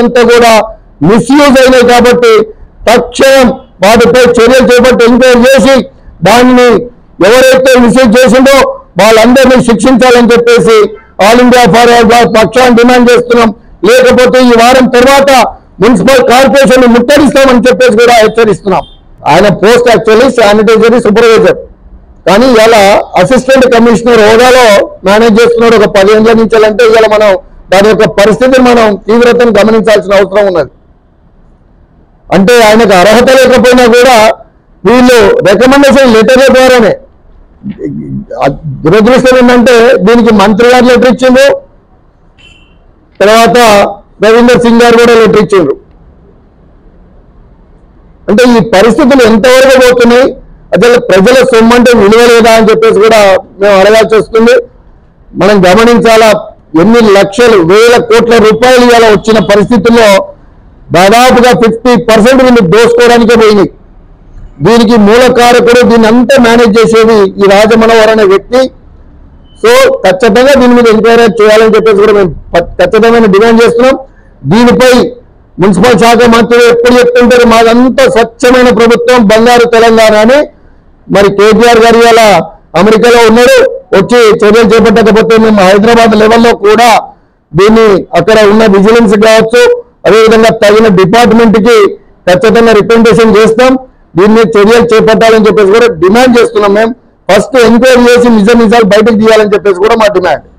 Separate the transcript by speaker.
Speaker 1: అంతా కూడా మిస్యూజ్ అయినాయి కాబట్టి తక్షణం వాటిపై చర్యలు చేపట్టి ఎంక్వైరీ చేసి దాన్ని ఎవరైతే మిస్యూజ్ చేసిందో వాళ్ళందరినీ శిక్షించాలని చెప్పేసి ఆల్ ఇండియా ఫార్వర్డ్ పక్షాన్ని డిమాండ్ చేస్తున్నాం లేకపోతే ఈ వారం తర్వాత మున్సిపల్ కార్పొరేషన్ ముట్టడిస్తామని చెప్పేసి కూడా హెచ్చరిస్తున్నాం ఆయన పోస్ట్ యాక్చువల్లీ శానిటైజరీ సూపర్వైజర్ కానీ ఇలా అసిస్టెంట్ కమిషనర్ హోదాలో మేనేజ్ చేస్తున్నాడు ఒక పదిహేనుల నుంచి అంటే ఇవాళ మనం దాని యొక్క పరిస్థితిని మనం తీవ్రతను గమనించాల్సిన అవసరం ఉన్నది అంటే ఆయనకు అర్హత లేకపోయినా కూడా వీళ్ళు రికమెండేషన్ లెటర్ల ద్వారానే దురదృష్టం ఏంటంటే దీనికి మంత్రి గారు లెటర్ ఇచ్చిండ్రు తర్వాత రవీందర్ సింగ్ గారు కూడా లెటర్ ఇచ్చిండ్రు అంటే ఈ పరిస్థితులు ఎంతవరకు పోతున్నాయి అసలు ప్రజల సొమ్ము అంటే విలువ లేదా అని చెప్పేసి కూడా మేము అడగాల్సి వస్తుంది మనం గమనించాలా ఎన్ని లక్షలు వేల కోట్ల రూపాయలు ఇవాళ వచ్చిన పరిస్థితుల్లో దాదాపుగా ఫిఫ్టీ పర్సెంట్ వీళ్ళు దోసుకోవడానికే పోయినాయి దీనికి మూల కారకుడు దీన్ని అంతా మేనేజ్ చేసేది ఈ రాజమనోహర్ అనే వ్యక్తి సో ఖచ్చితంగా దీని మీద ఎంక్వైరీ చేయాలని చెప్పేసి కూడా మేము ప- ఖచ్చితమైన డిమాండ్ చేస్తున్నాం దీనిపై మున్సిపల్ శాఖ మంత్రులు ఎప్పుడు చెప్తుంటారు మాదంతా స్వచ్ఛమైన ప్రభుత్వం బంగారు తెలంగాణ అని మరి కేటీఆర్ గారు ఇలా అమెరికాలో ఉన్నాడు వచ్చి చర్యలు చేపట్టకపోతే మేము హైదరాబాద్ లెవెల్లో కూడా దీన్ని అక్కడ ఉన్న విజిలెన్స్ కావచ్చు అదేవిధంగా తగిన డిపార్ట్మెంట్ కి ఖచ్చితంగా రిప్రజెంటేషన్ చేస్తాం దీన్ని చర్యలు చేపట్టాలని చెప్పేసి కూడా డిమాండ్ చేస్తున్నాం మేము ఫస్ట్ ఎంక్వైరీ చేసి నిజ నిజాలు బయటకు తీయాలని చెప్పేసి కూడా మా డిమాండ్